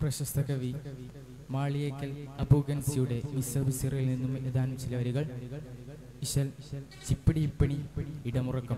പ്രശസ്ത കവി മാളിയേക്കൽ അബൂഗൻസിയുടെ മിസബിസിറിൽ നിന്നും ഏതാനും ചില വരികൾ ഇശൽ ചിപ്പിടി ഇപ്പിണി ഇടമുറക്കം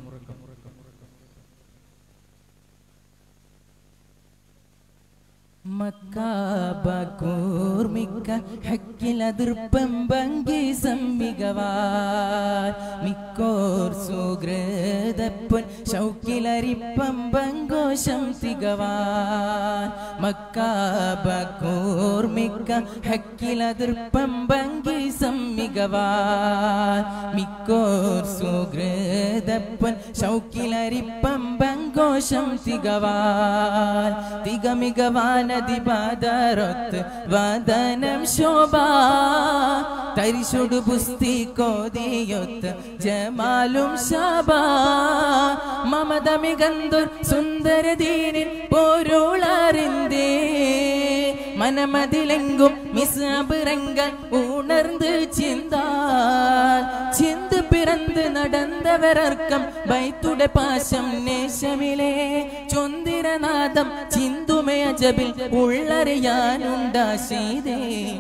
മക്കാബൂർമിക്ക ഹക്കിലതിർപ്പം ഭംഗി സമ്മികവാൻ മിക്കോർ സുഗ്രതപ്പൊൻ ശൗക്കിലരിപ്പം പങ്കോശം തികവാൻ മക്കാബൂർമിക്ക ഹക്കിലതിർപ്പം ഭംഗി സമ്മികവാൻ മിക്കോർ സുഗ്രതപ്പൊൻ ശൗക്കിലരിപ്പം പങ്കോശം തികവാൻ തികമികവാനതിപാദരൊത്ത് വദനം ശോഭ തരിശുടു പുസ്തി കോതിയൊത്ത് ജമാലും ശാബ മമത മികന്തുർ സുന്ദരദീനിൽ പൊരുളറിന്തേ മനമതിലെങ്കും മിസാബിറങ്ക ഉണർந்து ചിന്താൽ ചിന്ത് പിറந்து നടന്നവരർക്കം ബൈത്തുട പാശം നേശമിലെ ചൊന്തിരനാദം ചിന്തുമയ ജബിൽ ഉള്ളറിയാനുണ്ടാശീതേ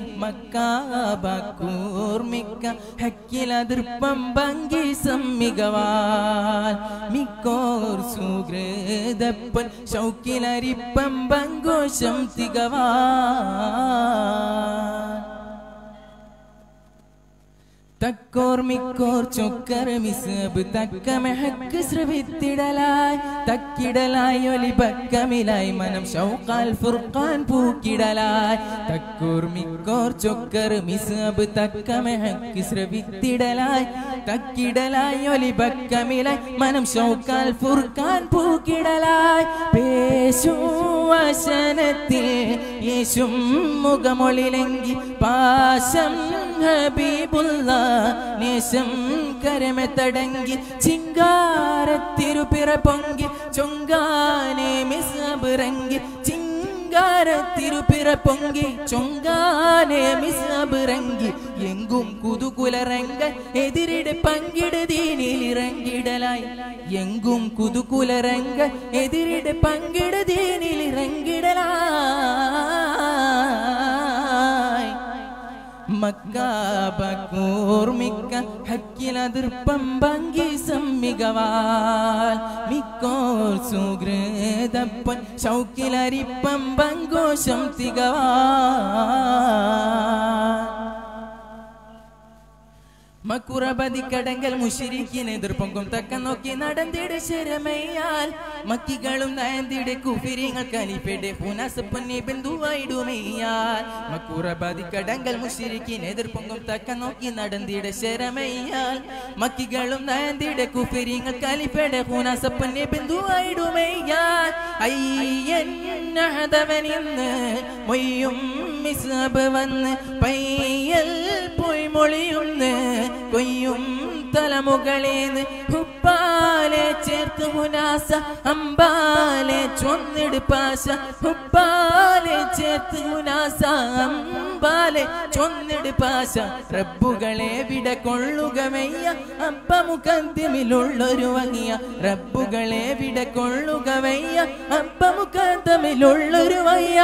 മക്കാബൂർമിക്ക ഹക്കിലതിർപ്പം ഭംഗി സമ്മികവാൻ മിക്കോർ സുഹൃതപ്പൻ ശൗക്കിലരിപ്പം പങ്കോശം തികവാൻ തക്കോർ മിക്കോർ ചൊക്കർ മിസബ് തക്ക മെഹക്ക് ശ്രവിത്തിടലായി തക്കിടലായി ഒലി ബക്കമിലായി മനം ഷൗക്കാൽ ഫുർഖാൻ പൂക്കിടലായി തക്കോർ മിക്കോർ ചൊക്കർ മിസബ് തക്ക മെഹക്ക് ശ്രവിത്തിടലായി തക്കിടലായി ഒലി ബക്കമിലായി മനം ഷൗക്കാൽ ഫുർഖാൻ പൂക്കിടലായി പേശു വശനത്തിൽ യേശും മുഖമൊളിലെങ്കി പാശം ഹബീബുള്ള നേശം കരമെ തടങ്കി ചിങ്കാരത്തിരുപിറ പൊങ്കി ചൊങ്കാനെ മിസബിറങ്കി ചിങ്കാരത്തിരുപിറ പൊങ്കി ചൊങ്കാനെ മിസബിറങ്കി എങ്കും കുതുകുലറങ്ക എതിരിടെ പങ്കിട് ദീനിൽ ഇറങ്ങിടലായി എങ്കും കുതുകുലറങ്ക എതിരിടെ പങ്കിട് ദീനിൽ ഇറങ്ങിടലായി മക്കാബൂർമിക്ക ഹക്കിലതിർപ്പം ഭംഗി സമ്മികവാൽ മിക്കോർ സുഹൃതപ്പൻ ശൗക്കിലരിപ്പം പങ്കോശം തികവാൻ മക്കുറബതി കടങ്കൽ മുഷിരിക്കിന് എതിർപ്പൊങ്കും തക്ക നോക്കി നടന്നിടെ ശരമയ്യാൽ മക്കികളും നയന്തിടെ കുഫിരിങ്ങൾ കലിപ്പെടെ പുനസപ്പൊന്നെ ബന്ധുവായിടുമയ്യാൽ മക്കുറബതി കടങ്കൽ മുഷിരിക്കിന് എതിർപ്പൊങ്കും തക്ക നോക്കി നടന്നിടെ ശരമയ്യാൽ മക്കികളും നയന്തിടെ കുഫിരിങ്ങൾ കലിപ്പെടെ പുനസപ്പൊന്നെ ബന്ധുവായിടുമയ്യാൽ അയ്യൻ അഹദവനിന്ന് മൊയ്യും മിസബ് വന്ന് പയ്യൽ പോയി മൊഴിയുന്ന് കൊയ്യും തലമുകളേന്ന് ഹുപ്പാലെ ചേർത്ത് മുനാസ അമ്പാലെ ചൊന്നിട് പാശ ഹുപ്പാലെ ചേർത്ത് മുനാസ അമ്പാലെ ചൊന്നിട് പാശ റബ്ബുകളെ വിട കൊള്ളുക വയ്യ അപ്പമുഖന്തിമിലുള്ളൊരു വങ്ങിയ റബ്ബുകളെ വിട കൊള്ളുക വയ്യ അപ്പമുഖന്തമിലുള്ളൊരു വയ്യ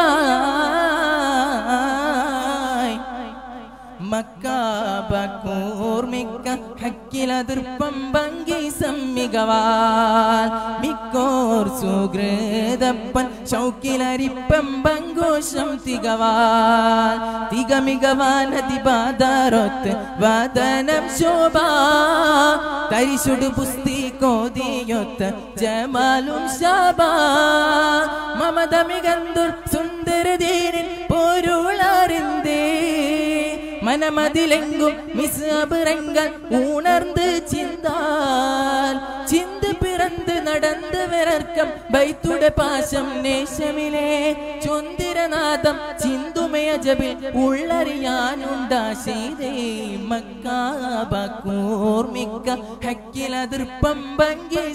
മക്കാബൂർമിക്ക ഹക്കിലതിർപ്പം ഭംഗി സമ്മികവാൽ മിക്കോർ സുഹൃതപ്പൻ ശൗക്കിലരിപ്പം പങ്കോശം തികവാൽ തികമികവാനതിപാദാരൊത്ത് വദനം ശോഭ തരിശുടു പുസ്തി കോതിയൊത്ത് ജമാലും ശാബ മമത മികന്തുർ സുന്ദരതീരിൽ പൊരുളറിന്തേ മനമതിലെങ്കും മിസ്അബിറങ്ങൾ ഉണർந்து ചിന്താൽ ചിന്ത് പിറந்து നടந்து വിറർക്കം ബൈത്തുടെ പാശം നേശമിലെ ചൊന്തിരനാദം ചിന്തുമയ ജബിൽ ഉള്ളറിയാനുണ്ടാശീതേ മക്കാബ കൂർമിക്ക ഹക്കിലതിർപ്പം ഭംഗി